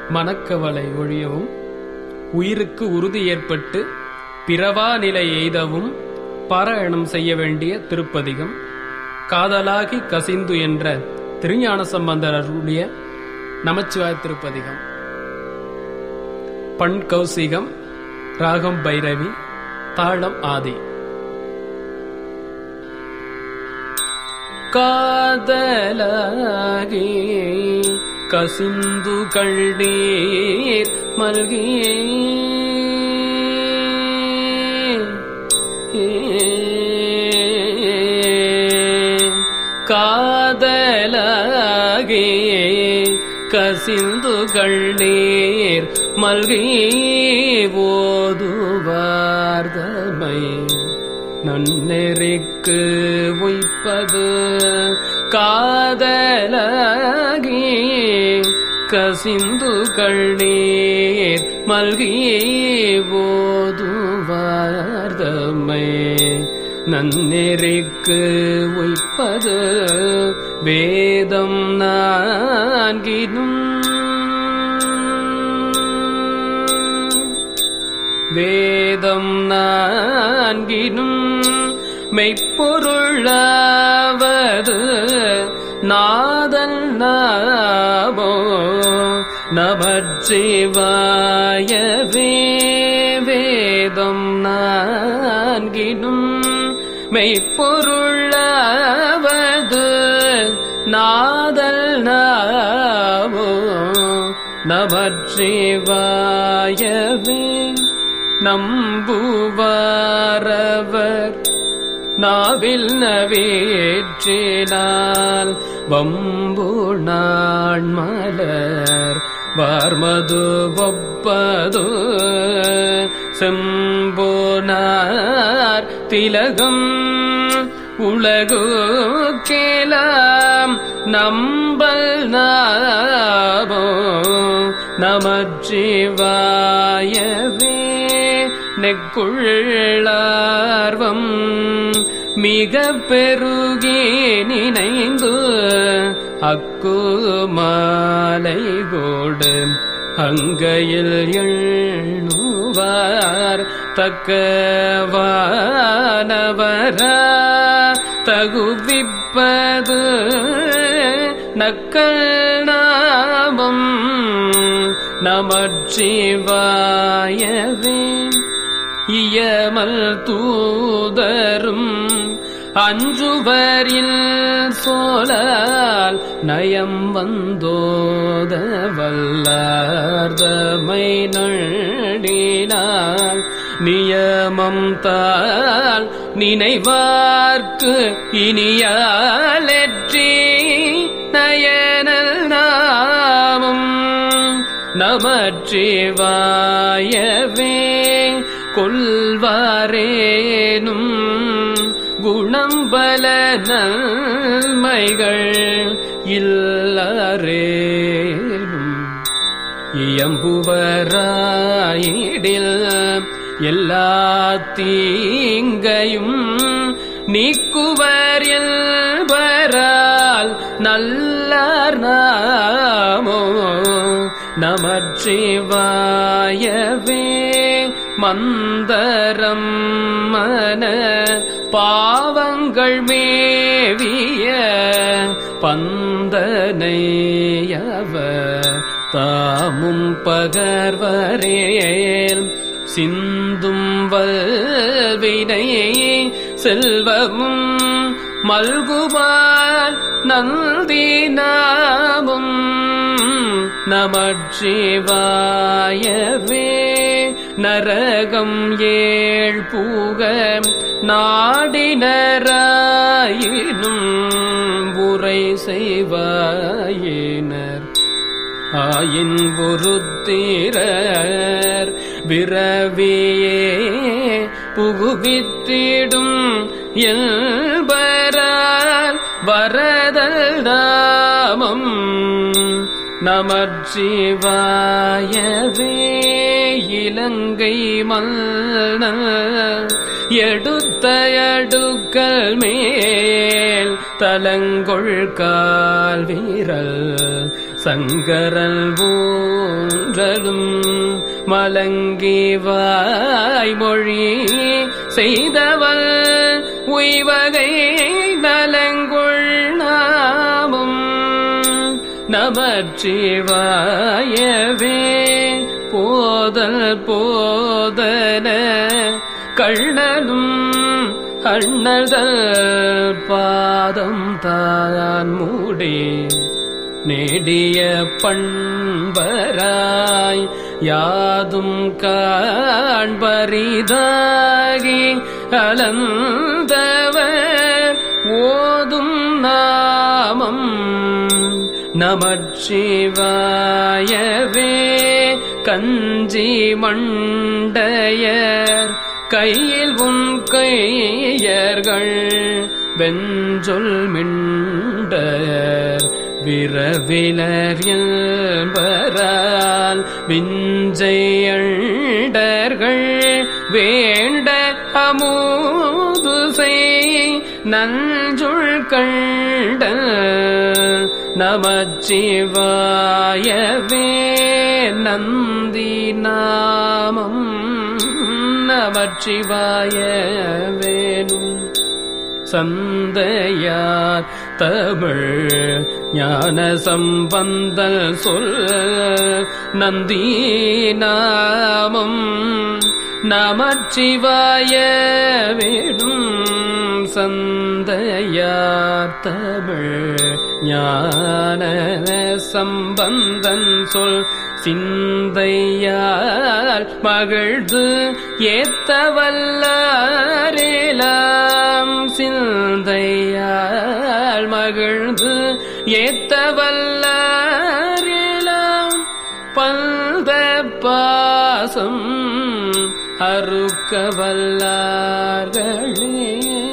மனக்கவலை ஒழியவும் உயிருக்கு உறுதி ஏற்பட்டு பிறவா நிலை எய்தவும் பாராயணம் செய்ய வேண்டிய திருப்பதிகம் காதலாகி கசிந்து என்ற திருஞான சம்பந்தர் அருளிய நமச்சிவாய திருப்பதிகம் பண் கௌசிகம் ராகம் பைரவி தாளம் ஆதி காதலாகி கசிந்து கள்ளீர் மல்கி காதலாகி கசிந்து கள்ளீர் மல்கி ஓதுவார்தமை நன்னெறிக்கு உய்ப்பது காதலாகி கசிந்து கண்ணீர் மல்கி ஓதுவார்தமை நன்னெறிக்கு உய்ப்பது வேதம் நான்கினும் வேதம் நான்கினும் மெய்ப்பொருளாவது நாதல் நாமோ நமச்சிவாயவே வேதம் நான்கினும் மெய்ப்பொருளாவது நாதல் நாமோ நமச்சிவாயவே நம்புவாரவர் நாவில் நவேற்றினால் வம்பு நாள் மலர் வார்மது ஒப்பது செம்போனார் திலகம் உலகு கேலாம் நம்பல் நாமோ நமச்சிவாயவே நெக்குள்ளார்வம் மிக பெருகி நினைந்து அக்கு மாலை கோடு அங்கையில் எண்ணுவார் தக்கவானவரா தகுவிப்பது நக்கள் நாமம் நமச்சிவாயவே இயமல் தூதரும் அஞ்சுவரில் சோலால் நயம் வந்தோத வல்லார்தமை நடினால் நியமம் தால் நினைவார்க்கு இனியாலெற்றி நயனல் நாமம் நமச்சிவாயவே கொள்வாரேனும் குணம் பல நன்மைகள் இல்லறேனும் இயம்புவராயிடில் எல்லா தீங்கையும் நீக்குவர் என்பரால் நல்லார் நாமோ நமச்சிவாயவே மந்தரம் மன பாவங்கள் மேவிய பந்தனையவ தாமும் பகர்வரேல் சிந்தும் வல்வினை செல்வமும் மல்குமால் நந்தி நாமும் நமச்சிவாயவே நரகம் ஏழ் பூக நாடினராயினும் உரை செய்வாயினர் ஆயின் பொருத்தீரர் விரவியே புகுவித்திடும் என்பரால் வரதல் நாமம் நமச்சிவாயவே இலங்கை மன்னன் எடுத்த அடுக்கல் மேல் தலங்கொள் கால் வீரல் சங்கரல் ஊன்றலும் மலங்கி வாய்மொழி செய்தவள் உய்வகை நலங்குள் நாமும் நமச்சிவாயவே போதல் போதன கண்ணனும் அண்ணதல் பாதம் தான் மூடி நெடிய பண்பராய் யாதும் காண்பரிதாகி அலந்தவர் ஓதும் நாமம் நமச்சிவாயவே கஞ்சி மண்டையர் கையில் உன் கையர்கள் வெஞ்சொல் மிண்டர் விரவிலர் என்பரால் விஞ்சையண்டர்கள் வேண்ட அமூது செய் நஞ்சுள் கண்ட நமச்சிவாயவே நந்தி நாமம் நமச்சிவாயவேனும் சந்தையார் தமிழ் ஞான சம்பந்தல் சொல் நந்தி நாமம் நமச்சிவாய வேணும் சந்தையார் தமிழ் ஞான சம்பந்தன் சொல் சிந்தையால் மகிழ்ந்து ஏத்தவல்லாரேலாம் சிந்தையால் மகிழ்ந்து ஏத்தவல்லாரேலாம் பல்த பாசம் அறுக்க வல்லார்களே